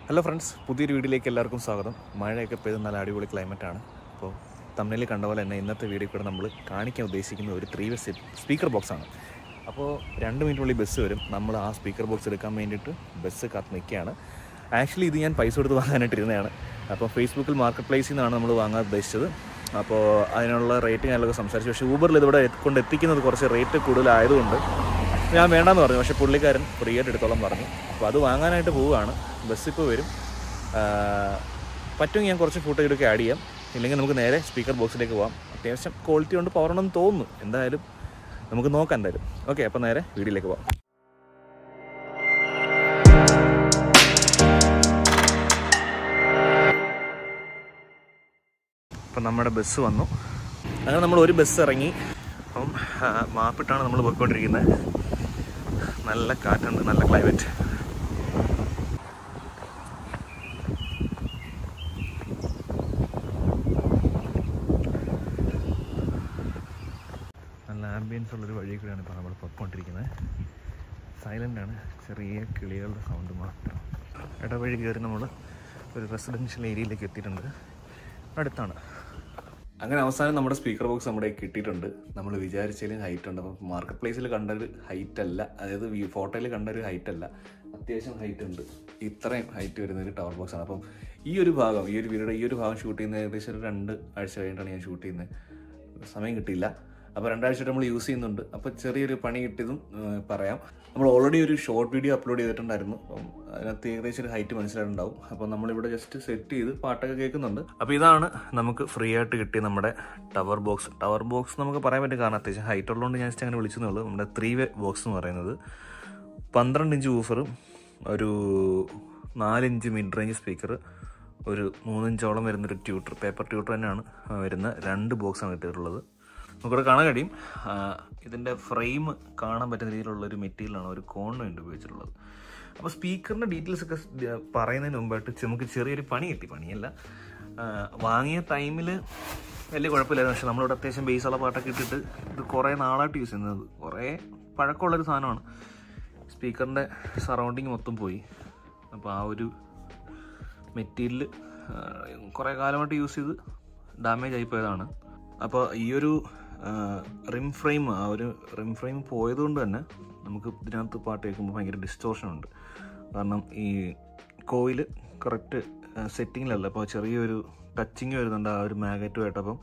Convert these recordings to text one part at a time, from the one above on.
hello friends പുതിയൊരു വീഡിയോയിലേക്ക് എല്ലാവർക്കും സ്വാഗതം മഴയൊക്കെ പെയ്ത് നല്ല അടിപൊളി ക്ലൈമറ്റാണ് അപ്പോൾ തമിഴിൽ കണ്ട പോലെ തന്നെ ഇന്നത്തെ വീഡിയോ കൂടെ നമ്മൾ കാണിക്കാൻ ഉദ്ദേശിക്കുന്ന ഒരു ത്രീ വേ സ്പീക്കർ ബോക്സ് ആണ് അപ്പോൾ രണ്ട് മിനിറ്റിനുള്ളിൽ ബസ് വരും നമ്മൾ ആ സ്പീക്കർ ബോക്സ് എടുക്കാൻ വേണ്ടിയിട്ട് ബസ് കാത്ത് നിൽക്കുകയാണ് ആക്ച്വലി ഇത് ഞാൻ പൈസ കൊടുത്ത് വാങ്ങാനായിട്ട് ഇരുന്നതാണ് അപ്പോൾ ഫേസ്ബുക്കിൽ മാർക്കറ്റ് പ്ലേസിൽ നിന്നാണ് നമ്മൾ വാങ്ങാൻ ഉദ്ദേശിച്ചത് അപ്പോൾ അതിനുള്ള റേറ്റ് ഞാനൊക്കെ സംസാരിച്ചു പക്ഷേ ഊബറിൽ ഇതിവിടെ കൊണ്ട് എത്തിക്കുന്നത് കുറച്ച് റേറ്റ് കൂടുതലായതുകൊണ്ട് ഞാൻ വേണ്ടാന്ന് പറഞ്ഞു പക്ഷേ പുള്ളിക്കാരൻ ഫ്രീ ആയിട്ട് എടുത്തോളം പറഞ്ഞു അപ്പോൾ അത് വാങ്ങാനായിട്ട് പോവുകയാണ് ബസ് ഇപ്പോൾ വരും ആ, പറ്റുമെങ്കിൽ ഞാൻ കുറച്ച് ഫോട്ടോ എടുക്കുക ആഡ് ചെയ്യാം ഇല്ലെങ്കിൽ നമുക്ക് നേരെ സ്പീക്കർ ബോക്സിലേക്ക് പോവാം അത്യാവശ്യം ക്വാളിറ്റി കൊണ്ട് പവർ ഉണ്ടെന്ന് തോന്നുന്നു എന്തായാലും നമുക്ക് നോക്കാം എന്തായാലും ഓക്കെ അപ്പോൾ നേരെ വീഡിയോയിലേക്ക് പോവാം അപ്പം നമ്മുടെ ബസ് വന്നു അങ്ങനെ നമ്മൾ ഒരു ബസ് ഇറങ്ങി അപ്പം ആ, മാപ്പിട്ടാണ് നമ്മൾ പോയിക്കൊണ്ടിരിക്കുന്നത് നല്ല കാറ്റുണ്ട് നല്ല ക്ലൈമറ്റ് നല്ല ആംബിയൻസ് ഉള്ളൊരു വഴി കൂടെയാണ് ഇപ്പോൾ നമ്മൾ പൊയ്ക്കൊണ്ടിരിക്കുന്നത് സൈലൻ്റ് ആണ് ചെറിയ കിളികളുടെ സൗണ്ട് മാത്രം ഇടവഴി കയറി നമ്മൾ ഒരു റെസിഡൻഷ്യൽ ഏരിയയിലേക്ക് എത്തിയിട്ടുണ്ട് അടുത്താണ് അങ്ങനെ അവസാനം നമ്മുടെ സ്പീക്കർ ബോക്സ് നമ്മുടെ കിട്ടിയിട്ടുണ്ട് നമ്മൾ വിചാരിച്ചതിലും ഹൈറ്റ് ഉണ്ട് അപ്പം മാർക്കറ്റ് പ്ലേസിൽ കണ്ടൊരു ഹൈറ്റ് അല്ല അതായത് ഫോട്ടോയിൽ കണ്ടൊരു ഹൈറ്റ് അല്ല അത്യാവശ്യം ഹൈറ്റ് ഉണ്ട് ഇത്രയും ഹൈറ്റ് വരുന്ന ഒരു ടവർ ബോക്സ് ആണ് അപ്പം ഈ ഒരു ഭാഗം ഈ ഒരു വീഡിയോയുടെ ഈ ഒരു ഭാഗം ഷൂട്ട് ചെയ്യുന്നത് ഏകദേശം ഒരു രണ്ട് ആഴ്ച കഴിഞ്ഞിട്ടാണ് ഞാൻ ഷൂട്ട് ചെയ്യുന്നത് സമയം കിട്ടിയില്ല അപ്പോൾ രണ്ടാഴ്ചയായിട്ട് നമ്മൾ യൂസ് ചെയ്യുന്നുണ്ട് അപ്പോൾ ചെറിയൊരു പണി കിട്ടിയതും ഏഹ്, പറയാം നമ്മൾ ഓൾറെഡി ഒരു ഷോർട്ട് വീഡിയോ അപ്ലോഡ് ചെയ്തിട്ടുണ്ടായിരുന്നു അപ്പം അതിനകത്ത് ഏകദേശം ഒരു ഹൈറ്റ് മനസ്സിലായിട്ടുണ്ടാവും അപ്പോൾ നമ്മളിവിടെ ജസ്റ്റ് സെറ്റ് ചെയ്ത് പാട്ടൊക്കെ കേൾക്കുന്നുണ്ട് അപ്പോൾ ഇതാണ് നമുക്ക് ഫ്രീ ആയിട്ട് കിട്ടിയ നമ്മുടെ ടവർ ബോക്സ് ടവർ ബോക്സ് നമുക്ക് പറയാൻ പറ്റും കാരണം അത്യാവശ്യം ഹൈറ്റ് ഉള്ളതുകൊണ്ട് ഞാൻ ജസ്റ്റ് അങ്ങനെ വിളിച്ചെന്നുള്ളൂ നമ്മുടെ ത്രീ വേ ബോക്സ് എന്ന് പറയുന്നത് പന്ത്രണ്ട് ഇഞ്ച് ഊഫറും ഒരു നാലിഞ്ച് മിഡ് റേഞ്ച് സ്പീക്കർ ഒരു മൂന്നിഞ്ചോളം വരുന്നൊരു ട്യൂട്ടർ പേപ്പർ ട്യൂട്ടർ തന്നെയാണ് ആ, വരുന്ന രണ്ട് ബോക്സാണ് കിട്ടിയിട്ടുള്ളത് നമുക്കിവിടെ കാണാൻ കഴിയും ആ, ഇതിൻ്റെ ഫ്രെയിം കാണാൻ പറ്റുന്ന രീതിയിലുള്ള ഒരു മെറ്റീരിയലാണ് ഒരു കോണിന് വേണ്ടി ഉപയോഗിച്ചിട്ടുള്ളത് അപ്പോൾ സ്പീക്കറിൻ്റെ ഡീറ്റെയിൽസ് ഒക്കെ സ് പറയുന്നതിന് മുമ്പായിട്ട് നമുക്ക് ചെറിയൊരു പണി കിട്ടി പണിയല്ല ആ, വാങ്ങിയ ടൈമിൽ വലിയ കുഴപ്പമില്ലായിരുന്നു പക്ഷെ നമ്മളിവിടെ അത്യാവശ്യം ബേസുള്ള പാട്ടൊക്കെ ഇട്ടിട്ട് ഇത് കുറേ നാളായിട്ട് യൂസ് ചെയ്യുന്നത് കുറേ പഴക്കമുള്ളൊരു സാധനമാണ് സ്പീക്കറിൻ്റെ സറൗണ്ടിങ് മൊത്തം പോയി അപ്പോൾ ആ ഒരു മെറ്റീരിയൽ കുറേ കാലമായിട്ട് യൂസ് ചെയ്ത് ഡാമേജ് ആയിപ്പോയതാണ് അപ്പോൾ ഈ ഒരു റിം ഫ്രെയിം ആ ഒരു റിം ഫ്രെയിം പോയതുകൊണ്ട് തന്നെ നമുക്ക് ഇതിനകത്ത് പാട്ട് കേൾക്കുമ്പോൾ ഭയങ്കര ഡിസ്റ്റോർഷൻ ഉണ്ട് കാരണം ഈ കോയിൽ കറക്റ്റ് സെറ്റിങ്ങിലല്ല അപ്പോൾ ചെറിയൊരു ടച്ചിങ് വരുന്നുണ്ട് ആ ഒരു മാഗറ്റുമായിട്ട് അപ്പം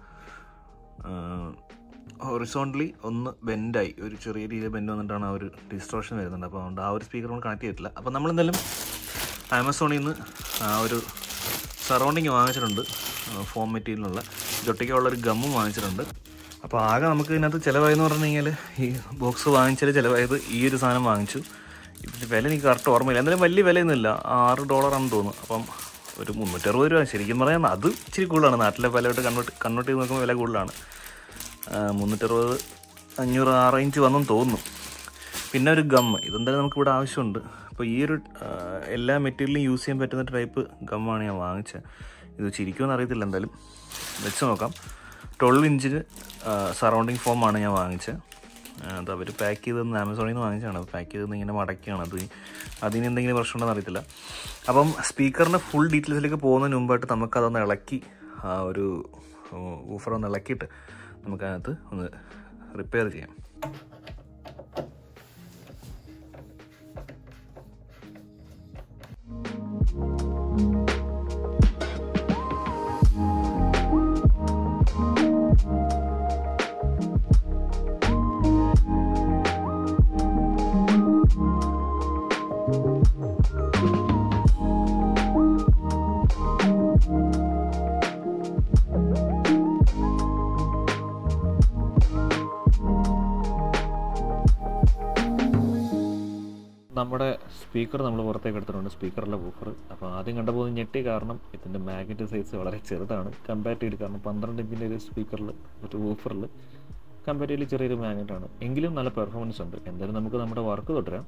ഹൊറിസോണ്ടലി ഒന്ന് ബെൻഡായി ഒരു ചെറിയ രീതിയിൽ ബെൻഡ് വന്നിട്ടാണ് ആ ഒരു ഡിസ്ട്രോഷൻ വരുന്നുണ്ട് അപ്പോൾ അതുകൊണ്ട് ആ ഒരു സ്പീക്കർ നമ്മൾ കണക്ട് ചെയ്തിട്ടില്ല അപ്പോൾ നമ്മളെന്തായാലും ആമസോണിൽ നിന്ന് ആ ഒരു സറൗണ്ടിങ് വാങ്ങിച്ചിട്ടുണ്ട് ഫോം മെറ്റീരിയലുള്ള ജൊട്ടിക്കുള്ളൊരു ഗമ്മും വാങ്ങിച്ചിട്ടുണ്ട് അപ്പോൾ ആകെ നമുക്ക് ഇതിനകത്ത് ചിലവായെന്ന് പറഞ്ഞു കഴിഞ്ഞാൽ ഈ ബോക്സ് വാങ്ങിച്ചാൽ ചിലവായത് ഈ ഒരു സാധനം വാങ്ങിച്ചു ഇതിൻ്റെ വില എനിക്ക് കറക്റ്റ് ഓർമ്മയില്ല എന്തായാലും വലിയ വിലയൊന്നുമില്ല ആറ് ഡോളറാണെന്ന് തോന്നുന്നു അപ്പം ഒരു മുന്നൂറ്ററുപത് രൂപ ശരിക്കും പറയാൻ അത് ഇച്ചിരി കൂടുതലാണ് നാട്ടിലെ വിലയായിട്ട് കൺവേർട്ട് കൺവേർട്ട് ചെയ്ത് നോക്കുമ്പോൾ വില കൂടുതലാണ് ആ, മുന്നൂറ്ററുപത് അഞ്ഞൂറ് ആ റേഞ്ച് വന്നെന്ന് തോന്നുന്നു പിന്നെ ഒരു ഗം ഇതെന്തായാലും നമുക്ക് ഇവിടെ ആവശ്യമുണ്ട് അപ്പോൾ ഈ ഒരു ആ, എല്ലാ മെറ്റീരിയലും യൂസ് ചെയ്യാൻ പറ്റുന്ന ടൈപ്പ് ഗമ്മാണ് ഞാൻ വാങ്ങിച്ചത് ഇത് ചിരിക്കുമെന്ന് അറിയത്തില്ല എന്തായാലും വെച്ച് നോക്കാം ട്വൽവ് ഇഞ്ചിന് സറൗണ്ടിങ് ഫോമാണ് ഞാൻ വാങ്ങിച്ചത് ആ, അത് അവർ പാക്ക് ചെയ്തെന്ന് ആമസോണിൽ നിന്ന് വാങ്ങിച്ചതാണ് അത് പാക്ക് ചെയ്തെന്ന് ഇങ്ങനെ മടക്കിയാണ് അത് അതിന് എന്തെങ്കിലും പ്രശ്നമുണ്ടെന്ന് അറിയത്തില്ല അപ്പം സ്പീക്കറിൻ്റെ ഫുൾ ഡീറ്റെയിൽസിലേക്ക് പോകുന്നതിന് മുമ്പായിട്ട് നമുക്കതൊന്ന് ഇളക്കി ആ ഒരു ഊഫർ ഒന്ന് ഇളക്കിയിട്ട് നമുക്കതിനകത്ത് ഒന്ന് റിപ്പയർ ചെയ്യാം നമ്മുടെ സ്പീക്കർ നമ്മൾ പുറത്തേക്ക് എടുത്തിട്ടുണ്ട് സ്പീക്കറിലെ വൂഫർ അപ്പോൾ ആദ്യം കണ്ടപ്പോൾ ഞെട്ടി കാരണം ഇതിൻ്റെ മാഗ്നറ്റ് സൈസ് വളരെ ചെറുതാണ് കമ്പാരിറ്റീവ് കാരണം പന്ത്രണ്ട് ഇഞ്ചിൻ്റെ ഒരു സ്പീക്കറിൽ ഒരു വൂഫറിൽ കമ്പാരിറ്റീവ്ലി ചെറിയൊരു മാഗ്നറ്റാണ് എങ്കിലും നല്ല പെർഫോമൻസ് ഉണ്ട് എന്തായാലും നമുക്ക് നമ്മുടെ വർക്ക് തുടരാം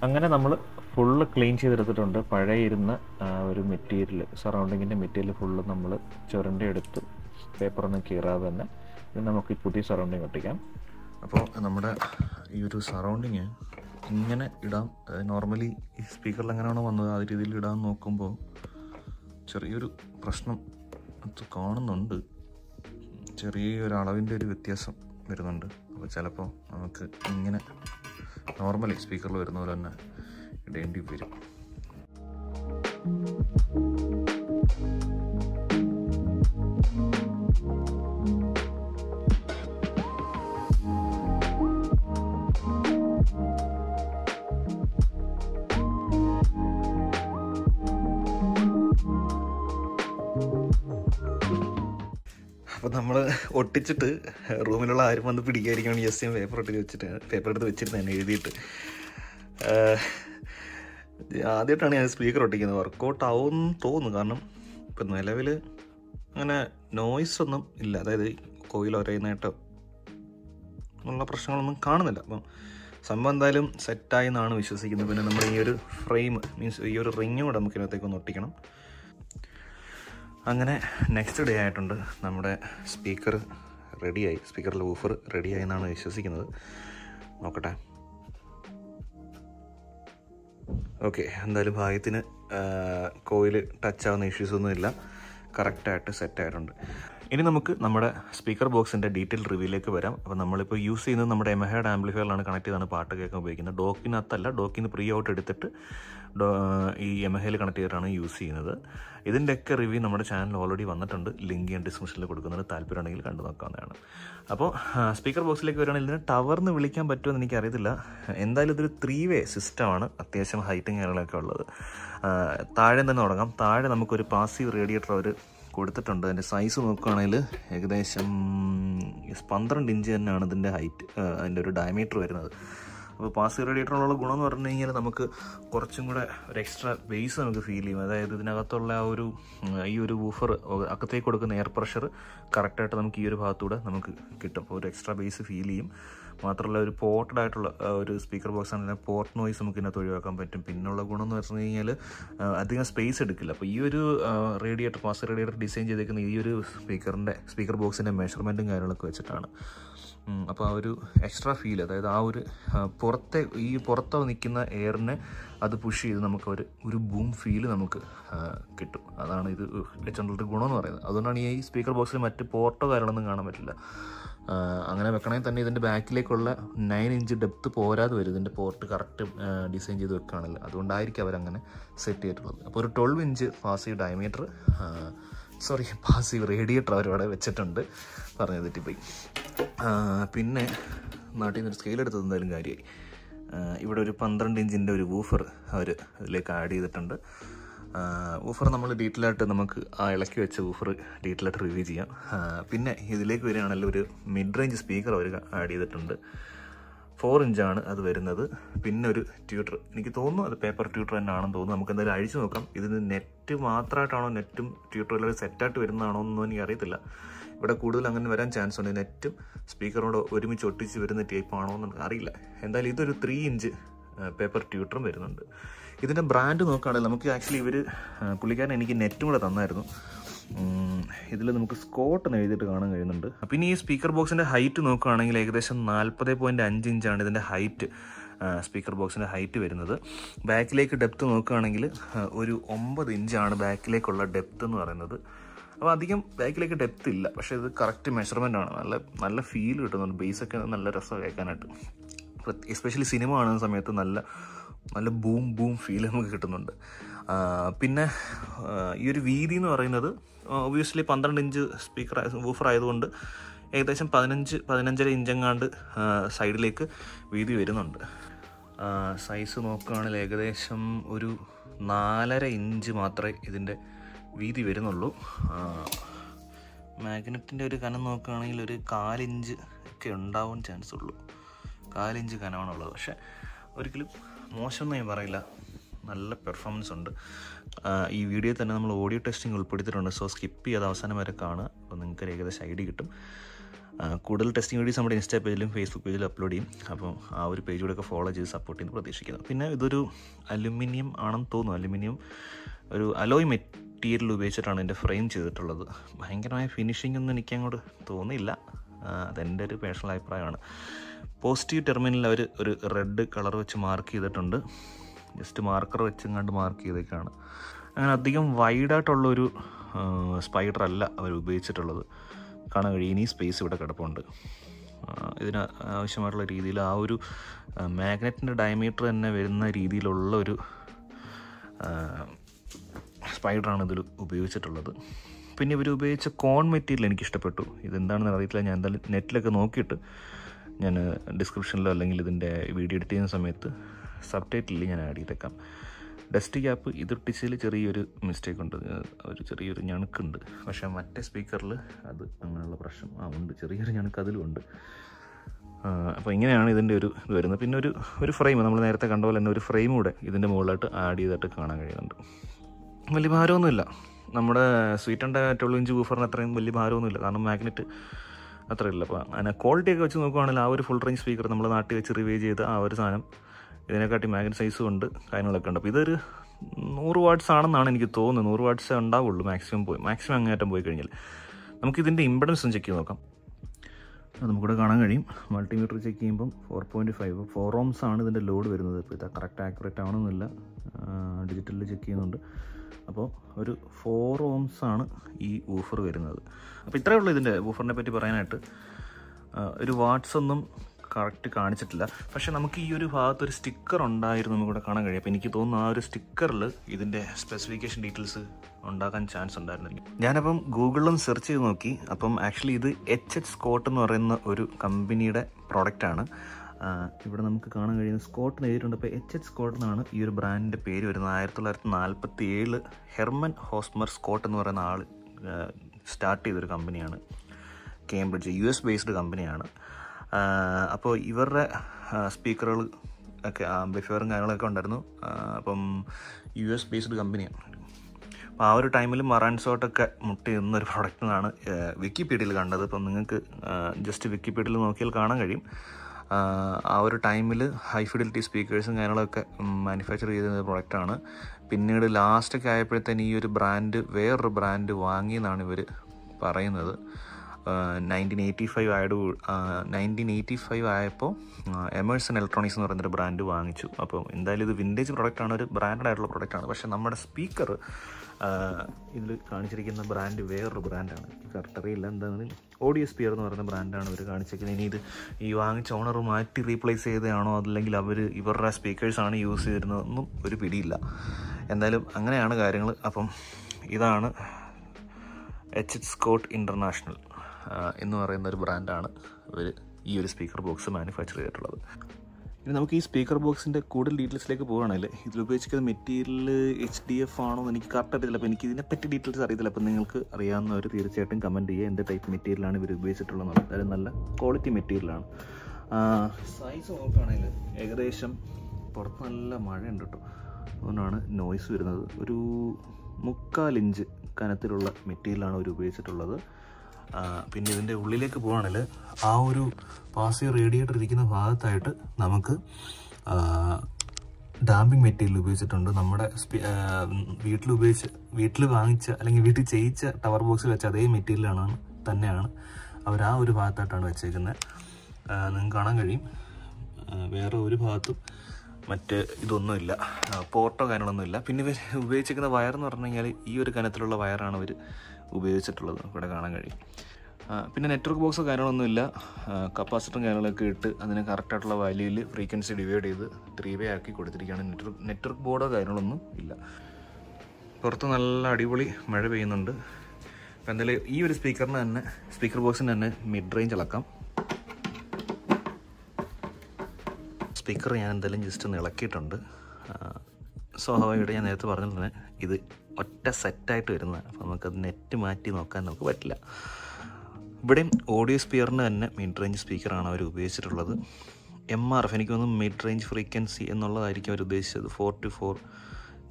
അങ്ങനെ നമ്മൾ ഫുള്ള് ക്ലീൻ ചെയ്തെടുത്തിട്ടുണ്ട് പഴയ ഇരുന്ന ആ, ഒരു മെറ്റീരിയൽ സറൗണ്ടിങ്ങിൻ്റെ മെറ്റീരിയൽ ഫുള്ള് നമ്മൾ ചുരണ്ടി എടുത്ത് പേപ്പറൊന്നും കീറാതെ തന്നെ ഇത് നമുക്ക് ഈ പുതിയ സറൗണ്ടിങ് ഒട്ടിക്കാം അപ്പോൾ നമ്മുടെ ഈ ഒരു സറൗണ്ടിങ് ഇങ്ങനെ ഇടാം നോർമലി ഈ സ്പീക്കറിൽ എങ്ങനെയാണോ വന്നത് ആ രീതിയിൽ ഇടാൻ നോക്കുമ്പോൾ ചെറിയൊരു പ്രശ്നം അത് കാണുന്നുണ്ട് ചെറിയൊരു അളവിൻ്റെ ഒരു വ്യത്യാസം വരുന്നുണ്ട് അപ്പോൾ ചിലപ്പോൾ നമുക്ക് ഇങ്ങനെ നോർമലി സ്പീക്കറിൽ വരുന്ന പോലെ തന്നെ ഇടേണ്ടി വരും അപ്പോൾ നമ്മൾ ഒട്ടിച്ചിട്ട് റൂമിലുള്ള ആരും വന്ന് പിടിക്കാതിരിക്കണം ജസ്റ്റ് ഞാൻ പേപ്പർ ഇട്ട് വെച്ചിട്ട് പേപ്പർ എടുത്ത് വെച്ചിട്ട് തന്നെ എഴുതിയിട്ട് ആഹ്, ആദ്യമായിട്ടാണ് ഞാൻ സ്പീക്കർ ഒട്ടിക്കുന്നത് വർക്കൗട്ട് ആവും തോന്നുന്നു കാരണം ഇപ്പം നിലവിൽ അങ്ങനെ നോയ്സ് ഒന്നും ഇല്ല അതായത് കോയിൽ ഒരയുന്നതായിട്ടോ ഉള്ള പ്രശ്നങ്ങളൊന്നും കാണുന്നില്ല അപ്പം സംഭവം എന്തായാലും സെറ്റായി എന്നാണ് വിശ്വസിക്കുന്നത് പിന്നെ നമ്മുടെ ഈ ഒരു ഫ്രെയിം മീൻസ് ഈ ഒരു റിങ്ങും കൂടെ നമുക്ക് ഇതിനകത്തേക്ക് ഒന്ന് ഒട്ടിക്കണം അങ്ങനെ നെക്സ്റ്റ് ഡേ ആയിട്ടുണ്ട് നമ്മുടെ സ്പീക്കർ റെഡിയായി സ്പീക്കറിലെ ഊഫർ റെഡിയായി എന്നാണ് വിശ്വസിക്കുന്നത് നോക്കട്ടെ ഓക്കെ എന്തായാലും ഭാഗ്യത്തിന് കോയിൽ ടച്ച് ആവുന്ന ഇഷ്യൂസ് ഒന്നുമില്ല കറക്റ്റായിട്ട് സെറ്റ് ആയിട്ടുണ്ട് ഇനി നമുക്ക് നമ്മുടെ സ്പീക്കർ ബോക്സിൻ്റെ ഡീറ്റെയിൽ റിവ്യൂയിലേക്ക് വരാം അപ്പോൾ നമ്മളിപ്പോൾ യൂസ് ചെയ്യുന്നത് നമ്മുടെ എമഹേഡ് ആംപ്ലിഫയറിലാണ് കണക്ട് ചെയ്താണ് പാട്ട് കേൾക്കാൻ ഉപയോഗിക്കുന്നത് ഡോക്കിനകത്തല്ല ഡോക്കിന് പ്രീ ഔട്ട് എടുത്തിട്ട് ഡോ ഈ എമഹയിൽ കണക്ട് ചെയ്തിട്ടാണ് യൂസ് ചെയ്യുന്നത് ഇതിൻ്റെയൊക്കെ റിവ്യൂ നമ്മുടെ ചാനൽ ഓൾറെഡി വന്നിട്ടുണ്ട് ലിങ്ക് ഞാൻ ഡിസ്ക്രിപ്ഷനിൽ കൊടുക്കുന്നുണ്ട് താല്പര്യമുണ്ടെങ്കിൽ കണ്ടു നോക്കാവുന്നതാണ് അപ്പോൾ സ്പീക്കർ ബോക്സിലേക്ക് വരികയാണെങ്കിൽ ഇതിനെ ടവർന്ന് വിളിക്കാൻ പറ്റുമെന്ന് എനിക്കറിയത്തില്ല എന്തായാലും ഇതൊരു ത്രീ വേ സിസ്റ്റമാണ് അത്യാവശ്യം ഹൈറ്റും കാര്യങ്ങളൊക്കെ ഉള്ളത് ആ, താഴെ തന്നെ തുടങ്ങാം താഴെ നമുക്കൊരു പാസീവ് റേഡിയേറ്റർ അവർ കൊടുത്തിട്ടുണ്ട് അതിൻ്റെ സൈസ് നോക്കുകയാണെങ്കിൽ ഏകദേശം പന്ത്രണ്ട് ഇഞ്ച് തന്നെയാണ് ഇതിൻ്റെ ഹൈറ്റ് അതിൻ്റെ ഒരു ഡയമീറ്റർ വരുന്നത് അപ്പോൾ പാസ് റേഡിയേറ്ററിനുള്ള ഗുണം എന്ന് പറഞ്ഞു കഴിഞ്ഞാൽ നമുക്ക് കുറച്ചും കൂടെ ഒരു എക്സ്ട്രാ ബേസ് നമുക്ക് ഫീൽ ചെയ്യും അതായത് ഇതിനകത്തുള്ള ആ ഒരു ഉം, ഈ ഒരു വൂഫർ അകത്തേക്ക് കൊടുക്കുന്ന എയർ പ്രഷർ കറക്റ്റായിട്ട് നമുക്ക് ഈ ഒരു ഭാഗത്തൂടെ നമുക്ക് കിട്ടും അപ്പോൾ ഒരു എക്സ്ട്രാ ബേസ് ഫീൽ ചെയ്യും മാത്രമല്ല ഒരു പോർട്ടഡ് ആയിട്ടുള്ള ആ, ഒരു സ്പീക്കർ ബോക്സ് ആണെങ്കിൽ പോർട്ട് നോയ്സ് നമുക്ക് ഇതിനകത്ത് ഒഴിവാക്കാൻ പറ്റും പിന്നുള്ള ഗുണം എന്ന് പറഞ്ഞു കഴിഞ്ഞാൽ ആ, അധികം സ്പേസ് എടുക്കില്ല അപ്പോൾ ഈ ഒരു റേഡിയേറ്റർ പാസ് റേഡിയേറ്റർ ഡിസൈൻ ചെയ്തേക്കുന്ന ഈ ഒരു സ്പീക്കറിൻ്റെ സ്പീക്കർ ബോക്സിൻ്റെ മെഷർമെൻറ്റും കാര്യങ്ങളൊക്കെ വെച്ചിട്ടാണ് ഉം, അപ്പോൾ ആ ഒരു എക്സ്ട്രാ ഫീൽ അതായത് ആ ഒരു ആ, പുറത്തെ ഈ പുറത്ത് നിൽക്കുന്ന എയറിനെ അത് പുഷ് ചെയ്ത് നമുക്ക് ഒരു ഒരു ബൂം ഫീൽ നമുക്ക് ആ, കിട്ടും അതാണ് ഇത് വെച്ചിട്ടുള്ളൊരു ഗുണം എന്ന് പറയുന്നത് അതുകൊണ്ടാണ് ഈ സ്പീക്കർ ബോക്സിൽ മറ്റ് പോർട്ടോ കാര്യങ്ങളൊന്നും കാണാൻ പറ്റില്ല ആ, അങ്ങനെ വെക്കണമെങ്കിൽ തന്നെ ഇതിൻ്റെ ബാക്കിലേക്കുള്ള നയൻ ഇഞ്ച് ഡെപ്ത് പോരാതെ വരും ഇതിൻ്റെ പോർട്ട് കറക്റ്റ് ഡിസൈൻ ചെയ്ത് വെക്കുകയാണല്ലോ അതുകൊണ്ടായിരിക്കും അവരങ്ങനെ സെറ്റ് ചെയ്തിട്ടുള്ളത് അപ്പോൾ ഒരു twelve inch passive diameter sorry passive radiator അവരവിടെ വെച്ചിട്ടുണ്ട് പറഞ്ഞു തെറ്റിപ്പോയി ആ, പിന്നെ നാട്ടിൽ നിന്നൊരു സ്കെയിൽ എടുത്തത് എന്തായാലും കാര്യമായി ആ, ഇവിടെ ഒരു പന്ത്രണ്ട് ഇഞ്ചിൻ്റെ ഒരു വൂഫർ അവർ ഇതിലേക്ക് ആഡ് ചെയ്തിട്ടുണ്ട് വൂഫർ നമ്മൾ ഡീറ്റെയിൽ ആയിട്ട് നമുക്ക് ആ ഇളക്കി വെച്ച വൂഫർ ഡീറ്റെയിൽ ആയിട്ട് റിവ്യൂ ചെയ്യാം ആ, പിന്നെ ഇതിലേക്ക് വരികയാണെങ്കിൽ ഒരു മിഡ് റേഞ്ച് സ്പീക്കർ അവർ ആഡ് ചെയ്തിട്ടുണ്ട് ഫോർ ഇഞ്ചാണ് അത് വരുന്നത് പിന്നെ ഒരു ട്യൂട്ടർ എനിക്ക് തോന്നുന്നു അത് പേപ്പർ ട്യൂട്ടർ തന്നെ ആണെന്ന് തോന്നുന്നു നമുക്ക് എന്തായാലും അഴിച്ചു നോക്കാം ഇതിന് നെറ്റ് മാത്രമായിട്ടാണോ നെറ്റും ട്യൂട്ടറും സെറ്റായിട്ട് വരുന്നതാണോ എന്നൊന്നും എനിക്ക് അറിയത്തില്ല ഇവിടെ കൂടുതൽ അങ്ങനെ വരാൻ ചാൻസ് ഉണ്ട് നെറ്റും സ്പീക്കറോട് ഒരുമിച്ച് ഒട്ടിച്ച് വരുന്ന ടൈപ്പ് ആണോ എന്ന് അറിയില്ല എന്തായാലും ഇതൊരു ത്രീ ഇഞ്ച് പേപ്പർ ട്യൂട്ടറും വരുന്നുണ്ട് ഇതിൻ്റെ ബ്രാൻഡ് നോക്കുകയാണെങ്കിൽ നമുക്ക് ആക്ച്വലി ഇവർ പുള്ളിക്കാരൻ എനിക്ക് നെറ്റും കൂടെ തന്നായിരുന്നു ഇതിൽ നമുക്ക് സ്കോട്ട് എന്ന് എഴുതിയിട്ട് കാണാൻ കഴിയുന്നുണ്ട് പിന്നെ ഈ സ്പീക്കർ ബോക്സിൻ്റെ ഹൈറ്റ് നോക്കുകയാണെങ്കിൽ ഏകദേശം നാൽപ്പത് പോയിൻറ്റ് അഞ്ച് ഇഞ്ചാണ് ഇതിൻ്റെ ഹൈറ്റ് സ്പീക്കർ ബോക്സിൻ്റെ ഹൈറ്റ് വരുന്നത് ബാക്കിലേക്ക് ഡെപ്ത് നോക്കുകയാണെങ്കിൽ ആ, ഒരു ഒമ്പത് ഇഞ്ചാണ് ബാക്കിലേക്കുള്ള ഡെപ്ത് എന്ന് പറയുന്നത് അപ്പോൾ അധികം ബാക്കിലേക്ക് ഡെപ്ത് ഇല്ല പക്ഷേ ഇത് കറക്റ്റ് മെഷർമെൻ്റ് ആണ് നല്ല നല്ല ഫീൽ കിട്ടുന്നുണ്ട് ബേസൊക്കെ നല്ല രസം കേൾക്കാനായിട്ട് എസ്പെഷ്യലി സിനിമ കാണുന്ന സമയത്ത് നല്ല നല്ല ബൂം ബൂം ഫീൽ നമുക്ക് കിട്ടുന്നുണ്ട് ആ, പിന്നെ ആ, ഈ ഒരു വീതി എന്ന് പറയുന്നത് ഒബിയസ്ലി പന്ത്രണ്ട് ഇഞ്ച് സ്പീക്കർ വൂഫർ ആയതുകൊണ്ട് ഏകദേശം പതിനഞ്ച് പതിനഞ്ചര ഇഞ്ചെങ്ങാണ്ട് സൈഡിലേക്ക് വീതി വരുന്നുണ്ട് സൈസ് നോക്കുകയാണെങ്കിൽ ഏകദേശം ഒരു നാലര ഇഞ്ച് മാത്രമേ ഇതിൻ്റെ വീതി വരുന്നുള്ളൂ മാഗ്നറ്റിൻ്റെ ഒരു കനം നോക്കുകയാണെങ്കിൽ ഒരു കാലിഞ്ച് ഒക്കെ ഉണ്ടാവാൻ ചാൻസ് ഉള്ളൂ കാലിഞ്ച് കനമാണുള്ളത് പക്ഷേ ഒരിക്കലും മോശമെന്ന് ഞാൻ പറയില്ല നല്ല പെർഫോമൻസ് ഉണ്ട് ആ, ഈ വീഡിയോ തന്നെ നമ്മൾ ഓഡിയോ ടെസ്റ്റിംഗ് ഉൾപ്പെടുത്തിയിട്ടുണ്ട് സോ സ്കിപ്പ് ചെയ്ത് അവസാനം വരെ കാണുക അപ്പോൾ നിങ്ങൾക്ക് ഒരു ഏകദേശം ഐഡിയ കിട്ടും ആ, കൂടുതൽ ടെസ്റ്റിംഗ് വീഡിയോസ് നമ്മുടെ ഇൻസ്റ്റാ പേജിലും ഫേസ്ബുക്ക് പേജിലും അപ്ലോഡ് ചെയ്യും അപ്പോൾ ആ ഒരു പേജിലൂടെയൊക്കെ ഫോളോ ചെയ്ത് സപ്പോർട്ട് ചെയ്യുന്നു പ്രതീക്ഷിക്കുന്നു പിന്നെ ഇതൊരു അലുമിനിയം ആണെന്ന് തോന്നുന്നു അലുമിനിയം ഒരു അലോയ് മെറ്റീരിയൽ ഉപയോഗിച്ചിട്ടാണ് എൻ്റെ ഫ്രെയിം ചെയ്തിട്ടുള്ളത് ഭയങ്കരമായ ഫിനിഷിംഗ് ഒന്നും എനിക്ക് അങ്ങോട്ട് തോന്നിയില്ല ആ, അതെൻ്റെ ഒരു പേഴ്സണൽ അഭിപ്രായമാണ് പോസിറ്റീവ് ടെർമിനലിൽ അവർ ഒരു റെഡ് കളർ വെച്ച് മാർക്ക് ചെയ്തിട്ടുണ്ട് ജസ്റ്റ് മാർക്കർ വെച്ച് ഇങ്ങാണ്ട് മാർക്ക് ചെയ്തേക്കാണ് അങ്ങനെ അധികം വൈഡായിട്ടുള്ളൊരു സ്പൈഡർ അല്ല അവർ ഉപയോഗിച്ചിട്ടുള്ളത് കാണാൻ കഴിയും ഇനി സ്പേസ് ഇവിടെ കിടപ്പുണ്ട് ആ, ഇതിന് ആവശ്യമായിട്ടുള്ള രീതിയിൽ ആ ഒരു മാഗ്നറ്റിൻ്റെ ഡയമീറ്റർ തന്നെ വരുന്ന രീതിയിലുള്ള ഒരു സ്പൈഡറാണ് ഇതിൽ ഉപയോഗിച്ചിട്ടുള്ളത് പിന്നെ ഇവർ ഉപയോഗിച്ച കോൺ മെറ്റീരിയൽ എനിക്ക് ഇഷ്ടപ്പെട്ടു ഇതെന്താണെന്ന് അറിയത്തില്ല ഞാൻ എന്തായാലും നെറ്റിലൊക്കെ നോക്കിയിട്ട് ഞാൻ ഡിസ്ക്രിപ്ഷനിലോ അല്ലെങ്കിൽ ഇതിൻ്റെ വീഡിയോ എഡിറ്റ് ചെയ്യുന്ന സമയത്ത് സബ് ടൈറ്റിലിൽ ഞാൻ ആഡ് ചെയ്തേക്കാം ഡസ്റ്റ് ക്യാപ്പ് ഇതിട്ടിച്ചതിൽ ചെറിയൊരു മിസ്റ്റേക്ക് ഉണ്ട് ഏഹ് ഒരു ചെറിയൊരു ഞണുക്കുണ്ട് പക്ഷേ മറ്റേ സ്പീക്കറിൽ അത് അങ്ങനെയുള്ള പ്രശ്നം ആ ഉണ്ട് ചെറിയൊരു ഞണുക്ക് അതിലും ഉണ്ട് അപ്പോൾ ഇങ്ങനെയാണ് ഇതിൻ്റെ ഒരു ഇത് വരുന്നത് പിന്നെ ഒരു ഒരു ഫ്രെയിം നമ്മൾ നേരത്തെ കണ്ട പോലെ തന്നെ ഒരു ഫ്രെയിം കൂടെ ഇതിൻ്റെ മുകളിലായിട്ട് ആഡ് ചെയ്തിട്ട് കാണാൻ കഴിയുന്നുണ്ട് വലിയ ഭാരമൊന്നുമില്ല നമ്മുടെ സ്വീറ്റ് ആൻഡ് ട്വൽവ് ഇഞ്ച് ബൂഫറിന് അത്രയും വലിയ ഭാരമൊന്നുമില്ല കാരണം മാഗ്നറ്റ് അത്രയില്ല അപ്പോൾ അങ്ങനെ ക്വാളിറ്റി ഒക്കെ വെച്ച് നോക്കുവാണെങ്കിൽ ആ ഒരു ഫുൾ റേഞ്ച് സ്പീക്കർ നമ്മൾ നാട്ടിൽ വെച്ച് റിവ്യൂ ചെയ്ത ആ ഒരു സാധനം ഇതിനെക്കാട്ടി മാഗ്നറ്റ് സൈസും ഉണ്ട് കാര്യങ്ങളൊക്കെ ഉണ്ട് അപ്പോൾ ഇതൊരു നൂറ് വാട്ട്സ് ആണെന്നാണ് എനിക്ക് തോന്നുന്നത് നൂറ് വാട്ട്സ് ഉണ്ടാവുള്ളൂ മാക്സിമം പോയി മാക്സിമം അങ്ങേറ്റം പോയി കഴിഞ്ഞാൽ നമുക്കിതിൻ്റെ ഇമ്പിഡൻസ് ഒന്ന് ചെക്ക് ചെയ്ത് നോക്കാം അത് നമുക്കിവിടെ കാണാൻ കഴിയും മൾട്ടിമീറ്റർ ചെക്ക് ചെയ്യുമ്പം four point five four ohms ആണ് ഇതിൻ്റെ ലോഡ് വരുന്നത് ഇപ്പോൾ ഇത് കറക്റ്റ് ആക്യുറേറ്റ് ആവണമെന്നില്ല ഡിജിറ്റലിൽ ചെക്ക് ചെയ്യുന്നുണ്ട് അപ്പോൾ ഒരു ഫോർ ഓംസ് ആണ് ഈ ഊഫർ വരുന്നത് അപ്പോൾ ഇത്രയേ ഉള്ളൂ ഇതിൻ്റെ ഊഫറിനെ പറ്റി പറയാനായിട്ട് ആ, ഒരു വാട്ട്സ് ഒന്നും കറക്റ്റ് കാണിച്ചിട്ടില്ല പക്ഷെ നമുക്ക് ഈ ഒരു ഭാഗത്ത് ഒരു സ്റ്റിക്കർ ഉണ്ടായിരുന്നു നമുക്കിവിടെ കാണാൻ കഴിയും അപ്പോൾ എനിക്ക് തോന്നുന്നു ആ ഒരു സ്റ്റിക്കറിൽ ഇതിൻ്റെ സ്പെസിഫിക്കേഷൻ ഡീറ്റെയിൽസ് ഉണ്ടാക്കാൻ ചാൻസ് ഉണ്ടായിരുന്നിരിക്കും ഞാനപ്പം ഗൂഗിളിലും സെർച്ച് ചെയ്ത് നോക്കി അപ്പം ആക്ച്വലി ഇത് എച്ച് എച്ച് സ്കോട്ട് എന്ന് പറയുന്ന ഒരു കമ്പനിയുടെ പ്രോഡക്റ്റാണ് ഇവിടെ നമുക്ക് കാണാൻ കഴിയുന്ന സ്കോട്ട് എന്ന് എഴുതിയിട്ടുണ്ട് അപ്പോൾ എച്ച് എച്ച് സ്കോട്ട് എന്നാണ് ഈ ഒരു ബ്രാൻഡിൻ്റെ പേര് വരുന്നത് ആയിരത്തി തൊള്ളായിരത്തി നാൽപ്പത്തി ഏഴ് ഹെർമൻ ഹോസ്മർ സ്കോട്ട് എന്ന് പറയുന്ന ആൾ സ്റ്റാർട്ട് ചെയ്തൊരു കമ്പനിയാണ് കേംബ്രിഡ്ജ് യു എസ് ബേസ്ഡ് കമ്പനിയാണ് അപ്പോൾ ഇവരുടെ സ്പീക്കറുകൾ ഒക്കെ ആംപ്ലിഫയറും കാര്യങ്ങളൊക്കെ ഉണ്ടായിരുന്നു ആ, അപ്പം യു എസ് ബേസ്ഡ് കമ്പനിയാണ് അപ്പോൾ ആ ഒരു ടൈമിൽ മറാൻസോട്ടൊക്കെ മുട്ടി നിന്നൊരു പ്രൊഡക്റ്റ് എന്നാണ് വിക്കിപീഡിയയിൽ കണ്ടത് അപ്പം നിങ്ങൾക്ക് ജസ്റ്റ് വിക്കിപീഡിയയിൽ നോക്കിയാൽ കാണാൻ കഴിയും ആ, ആ ഒരു ടൈമിൽ ഹൈ ഫിഡിലിറ്റി സ്പീക്കേഴ്സും കാര്യങ്ങളൊക്കെ മാനുഫാക്ചർ ചെയ്ത പ്രൊഡക്റ്റാണ് പിന്നീട് ലാസ്റ്റൊക്കെ ആയപ്പോഴത്തേന് ഈ ഒരു ബ്രാൻഡ് വേറൊരു ബ്രാൻഡ് വാങ്ങിയെന്നാണ് ഇവർ പറയുന്നത് നയൻറ്റീൻ എയ്റ്റി ഫൈവ് ആയത് നയൻറ്റീൻ എയ്റ്റി ഫൈവ് ആയപ്പോൾ എമേഴ്സൺ ഇലക്ട്രോണിക്സ് എന്ന് പറയുന്നൊരു ബ്രാൻഡ് വാങ്ങിച്ചു അപ്പോൾ എന്തായാലും ഇത് വിൻറ്റേജ് പ്രൊഡക്റ്റാണ് ഒരു ബ്രാൻഡഡ് ആയിട്ടുള്ള പ്രൊഡക്റ്റാണ് പക്ഷേ നമ്മുടെ സ്പീക്കർ ഇതിൽ കാണിച്ചിരിക്കുന്ന ബ്രാൻഡ് വേറൊരു ബ്രാൻഡാണ് കറക്റ്റ് അറിയില്ല എന്താണ് ഓഡിയോ സ്പിയർ എന്ന് പറയുന്ന ബ്രാൻഡാണ് ഇവർ കാണിച്ചിരിക്കുന്നത് ഇനി ഇത് ഈ വാങ്ങിച്ച ഓണർ മാറ്റി റീപ്ലേസ് ചെയ്തതാണോ അതല്ലെങ്കിൽ അവർ ഇവരുടെ സ്പീക്കേഴ്സാണ് യൂസ് ചെയ്തിരുന്നതെന്നും ഒരു പിടിയില്ല എന്തായാലും അങ്ങനെയാണ് കാര്യങ്ങൾ അപ്പം ഇതാണ് എച്ച് എച്ച് സ്കോട്ട് ഇൻ്റർനാഷണൽ എന്ന് പറയുന്ന ഒരു ബ്രാൻഡാണ് ഇവർ ഈ ഒരു സ്പീക്കർ ബോക്സ് മാനുഫാക്ചർ ചെയ്തിട്ടുള്ളത് ഇനി നമുക്ക് ഈ സ്പീക്കർ ബോക്സിൻ്റെ കൂടുതൽ ഡീറ്റെയിൽസിലേക്ക് പോകുകയാണെങ്കിൽ ഇതിൽ ഉപയോഗിച്ചിരിക്കുന്ന മെറ്റീരിയൽ എച്ച് ഡി എഫ് ആണോ എന്ന് എനിക്ക് കറക്റ്റ് അറിയത്തില്ല അപ്പോൾ എനിക്ക് ഇതിനെപ്പറ്റി ഡീറ്റെയിൽസ് അറിയത്തില്ല അപ്പോൾ നിങ്ങൾക്ക് അറിയാവുന്നവർ തീർച്ചയായിട്ടും കമൻറ്റ് ചെയ്യുക എന്ത് ടൈപ്പ് മെറ്റീരിയലാണ് ഇവർ ഉപയോഗിച്ചിട്ടുള്ളത് അതായത് നല്ല ക്വാളിറ്റി മെറ്റീരിയലാണ് സൈസ് നോക്കുകയാണെങ്കിൽ ഏകദേശം പുറത്ത് നല്ല മഴയുണ്ട് കേട്ടോ അതുകൊണ്ടാണ് നോയ്സ് വരുന്നത് ഒരു മുക്കാൽ ഇഞ്ച് കനത്തിലുള്ള മെറ്റീരിയലാണ് അവർ ഉപയോഗിച്ചിട്ടുള്ളത് ആ, പിന്നെ ഇതിൻ്റെ ഉള്ളിലേക്ക് പോവുകയാണെങ്കിൽ ആ ഒരു പാസി റേഡിയേറ്റർ ഇരിക്കുന്ന ഭാഗത്തായിട്ട് നമുക്ക് ഡാമ്പിംഗ് മെറ്റീരിയൽ ഉപയോഗിച്ചിട്ടുണ്ട് നമ്മുടെ വീട്ടിൽ ഉപയോഗിച്ച് വീട്ടിൽ വാങ്ങിച്ച അല്ലെങ്കിൽ വീട്ടിൽ ചെയ്യിച്ച ടവർ ബോക്സിൽ വെച്ച അതേ മെറ്റീരിയലാണ് തന്നെയാണ് അവർ ആ ഒരു ഭാഗത്തായിട്ടാണ് വെച്ചേക്കുന്നത് നിങ്ങൾക്ക് കാണാൻ കഴിയും ആ, വേറെ ഒരു ഭാഗത്തും മറ്റ് ഇതൊന്നുമില്ല ആ, പോർട്ടോ കാര്യങ്ങളൊന്നുമില്ല പിന്നെ ഇവർ ഉപയോഗിച്ചിരിക്കുന്ന വയർ എന്ന് പറഞ്ഞു കഴിഞ്ഞാൽ ഈ ഒരു കനത്തിലുള്ള വയറാണ് ഇവർ ഉപയോഗിച്ചിട്ടുള്ളത് ഇവിടെ കാണാൻ കഴിയും ആ, പിന്നെ നെറ്റ്വർക്ക് ബോക്സോ കാര്യങ്ങളൊന്നുമില്ല കപ്പാസിറ്ററും കാര്യങ്ങളൊക്കെ ഇട്ട് അതിന് കറക്റ്റായിട്ടുള്ള വാല്യൂവിൽ ഫ്രീക്വൻസി ഡിവൈഡ് ചെയ്ത് ത്രീ വേ ആക്കി കൊടുത്തിരിക്കുകയാണ് നെറ്റ്വർക്ക് നെറ്റ്വർക്ക് ബോർഡോ കാര്യങ്ങളൊന്നും ഇല്ല പുറത്ത് നല്ല അടിപൊളി മഴ പെയ്യുന്നുണ്ട് അപ്പം എന്തായാലും ഈ ഒരു സ്പീക്കറിന് തന്നെ സ്പീക്കർ ബോക്സിന് തന്നെ മിഡ് റേഞ്ച് ഇളക്കാം സ്പീക്കർ ഞാൻ എന്തായാലും ജസ്റ്റ് ഒന്ന് ഇളക്കിയിട്ടുണ്ട് ആ, സ്വാഭാവികമായിട്ട് ഞാൻ നേരത്തെ പറഞ്ഞ തന്നെ ഇത് ഒറ്റ സെറ്റായിട്ട് വരുന്നതാണ് അപ്പോൾ നമുക്കത് നെറ്റ് മാറ്റി നോക്കാൻ നമുക്ക് പറ്റില്ല ഇവിടെയും ഓഡിയോ സ്പീക്കറിന് തന്നെ മിഡ് റേഞ്ച് സ്പീക്കറാണ് അവർ ഉപയോഗിച്ചിട്ടുള്ളത് എം ആർ എഫ് എനിക്ക് തോന്നുന്നു മിഡ് റേഞ്ച് ഫ്രീക്വൻസി എന്നുള്ളതായിരിക്കും അവർ ഉദ്ദേശിച്ചത് four two four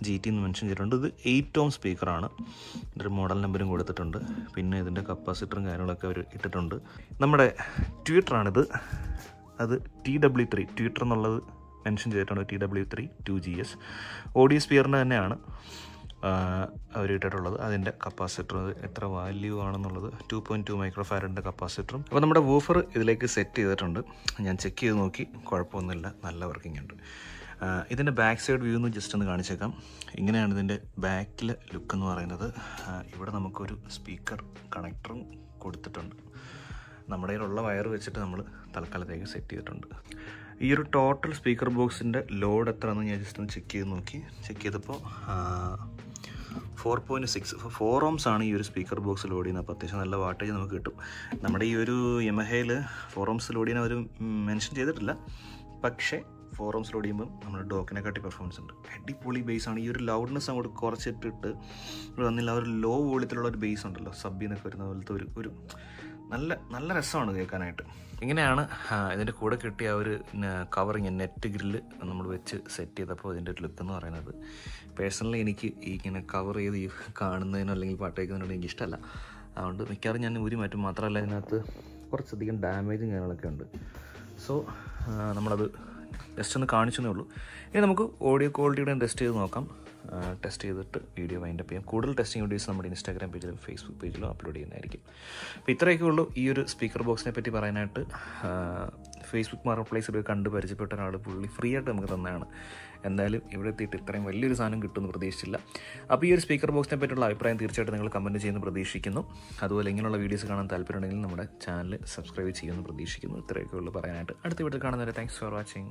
G T എന്ന് മെൻഷൻ ചെയ്തിട്ടുണ്ട് ഇത് എയ്റ്റ് ഓം സ്പീക്കറാണ് ഇതിൻ്റെ ഒരു മോഡൽ നമ്പറും കൊടുത്തിട്ടുണ്ട് പിന്നെ ഇതിൻ്റെ കപ്പാസിറ്ററും കാര്യങ്ങളൊക്കെ അവർ ഇട്ടിട്ടുണ്ട് നമ്മുടെ ട്വിറ്ററാണിത് അത് ടി ഡബ്ല്യു ത്രീ ട്വിറ്റർ എന്നുള്ളത് മെൻഷൻ ചെയ്തിട്ടുണ്ട് T W three two G S audio സ്പിയറിൻ്റെ തന്നെയാണ് അവർ ഇട്ടിട്ടുള്ളത് അതിൻ്റെ കപ്പാസിറ്റർ എത്ര വാല്യൂ ആണെന്നുള്ളത് ടു പോയിൻറ്റ് ടു മൈക്രോ ഫാരഡിൻ്റെ കപ്പാസിറ്ററും അപ്പോൾ നമ്മുടെ വൂഫർ ഇതിലേക്ക് സെറ്റ് ചെയ്തിട്ടുണ്ട് ഞാൻ ചെക്ക് ചെയ്ത് നോക്കി കുഴപ്പമൊന്നുമില്ല നല്ല വർക്കിംഗ് ഉണ്ട് ഇതിൻ്റെ ബാക്ക് സൈഡ് വ്യൂ ഒന്ന് ജസ്റ്റ് ഒന്ന് കാണിച്ചേക്കാം ഇങ്ങനെയാണ് ഇതിൻ്റെ ബാക്കിൽ ലുക്ക് എന്ന് പറയുന്നത് ഇവിടെ നമുക്കൊരു സ്പീക്കർ കണക്ടറും കൊടുത്തിട്ടുണ്ട് നമ്മുടെ കയ്യിലുള്ള വയർ വെച്ചിട്ട് നമ്മൾ തൽക്കാലത്തേക്ക് സെറ്റ് ചെയ്തിട്ടുണ്ട് ഈ ഒരു ടോട്ടൽ സ്പീക്കർ ബോക്സിൻ്റെ ലോഡ് എത്രയാണെന്ന് ഞാൻ ജസ്റ്റ് ഒന്ന് ചെക്ക് ചെയ്ത് നോക്കി ചെക്ക് ചെയ്തപ്പോൾ four point six four ohms ആണ് ഈ ഒരു സ്പീക്കർ ബോക്സ് ലോഡ് ചെയ്യുന്നത് അപ്പോൾ അത്യാവശ്യം നല്ല വാട്ടേജ് നമുക്ക് കിട്ടും നമ്മുടെ ഈ ഒരു യമഹയിൽ ഫോർ ഓംസ് ലോഡ് ചെയ്യുന്ന അവർ മെൻഷൻ ചെയ്തിട്ടില്ല പക്ഷേ ഫോർ ഓംസ് ലോഡ് ചെയ്യുമ്പോൾ നമ്മുടെ ഡോക്കിനെക്കാട്ടി പെർഫോമൻസ് ഉണ്ട് അടിപൊളി ബേസ് ആണ് ഈ ഒരു ലൗഡ്നെസ് അങ്ങോട്ട് കുറച്ചിട്ടിട്ട് വന്നില്ല ഒരു ലോ വോളിയത്തിലുള്ള ഒരു ബേസ് ഉണ്ടല്ലോ സബിൽ നിന്നൊക്കെ വരുന്ന പോലത്തെ ഒരു ഒരു നല്ല നല്ല രസമാണ് കേൾക്കാനായിട്ട് ഇങ്ങനെയാണ് ഇതിൻ്റെ കൂടെ കിട്ടിയ ആ ഒരു കവറിങ് നെറ്റ് ഗ്രില്ല് നമ്മൾ വെച്ച് സെറ്റ് ചെയ്തപ്പോൾ ഇതിൻ്റെ ഒരു ലുക്ക് എന്ന് പറയുന്നത് പേഴ്സണലി എനിക്ക് ഈ ഇങ്ങനെ കവർ ചെയ്ത് ഈ കാണുന്നതിനോ അല്ലെങ്കിൽ പാട്ട് കേൾക്കുന്നതിനോട് എനിക്ക് ഇഷ്ടമല്ല അതുകൊണ്ട് മിക്കവാറും ഞാൻ ഊരി മാറ്റും മാത്രമല്ല ഇതിനകത്ത് കുറച്ചധികം ഡാമേജും കാര്യങ്ങളൊക്കെ ഉണ്ട് സോ നമ്മളത് ജസ്റ്റ് ഒന്ന് കാണിച്ചതേ ഉള്ളൂ ഇനി നമുക്ക് ഓഡിയോ ക്വാളിറ്റിയുടെ ടെസ്റ്റ് ചെയ്ത് നോക്കാം ടെസ്റ്റ് ചെയ്തിട്ട് വീഡിയോ വൈൻഡപ്പ് ചെയ്യാം കൂടുതൽ ടെസ്റ്റിംഗ് വീഡിയോസ് നമ്മുടെ ഇൻസ്റ്റാഗ്രാം പേജിലും ഫേസ്ബുക്ക് പേജിലും അപ്ലോഡ് ചെയ്യുന്നതായിരിക്കും അപ്പോൾ ഇത്രയൊക്കെ ഉള്ളൂ ഈ ഒരു സ്പീക്കർ ബോക്സിനെ പറ്റി പറയാനായിട്ട് ഫേസ്ബുക്ക് മാർക്കറ്റ് പ്ലേസിൽ കണ്ട് പരിചയപ്പെട്ട ഒരാൾ പുള്ളി ഫ്രീ ആയിട്ട് നമുക്ക് തന്നതാണ് എന്തായാലും ഇവിടെ എത്തിയിട്ട് ഇത്രയും വലിയൊരു സാധനം കിട്ടുമെന്ന് പ്രതീക്ഷിച്ചില്ല അപ്പോൾ ഈ ഒരു സ്പീക്കർ ബോക്സിനെ പറ്റിയുള്ള അഭിപ്രായം തീർച്ചയായിട്ടും നിങ്ങൾ കമൻറ്റ് ചെയ്യുന്ന പ്രതീക്ഷിക്കുന്നു അതുപോലെ ഇങ്ങനെയുള്ള വീഡിയോസ് കാണാൻ താല്പര്യമുണ്ടെങ്കിൽ നമ്മുടെ ചാനൽ സബ്സ്ക്രൈബ് ചെയ്യുമെന്ന് പ്രതീക്ഷിക്കുന്നു ഇത്രയൊക്കെ ഉള്ളൂ പറയാനായിട്ട് അടുത്ത വീഡിയോ കാണുന്നവരെ താങ്ക്സ് ഫോർ വാച്ചിങ്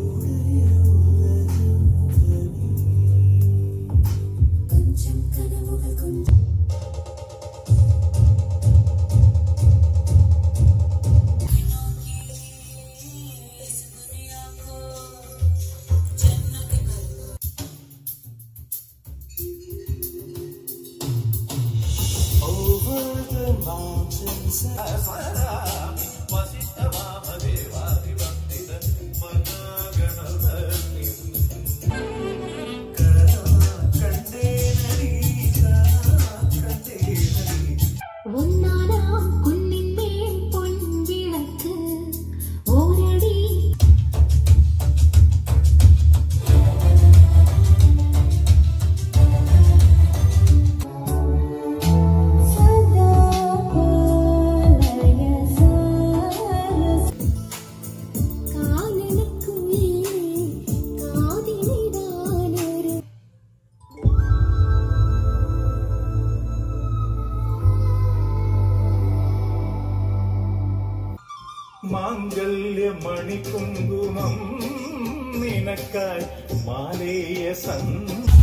கொஞ்சம் கனவுகள் கொஞ்சம் ஒன்னானாம் குன்னின் மேல் பொன் விளக்கு ஓரடி சதா பலய சரஸ் காலனுக்குயிலே காதினிதானொரு മാംഗല്യമണികുങ്കുമം നിനക്കായി മാലേയ സന്ധ്യ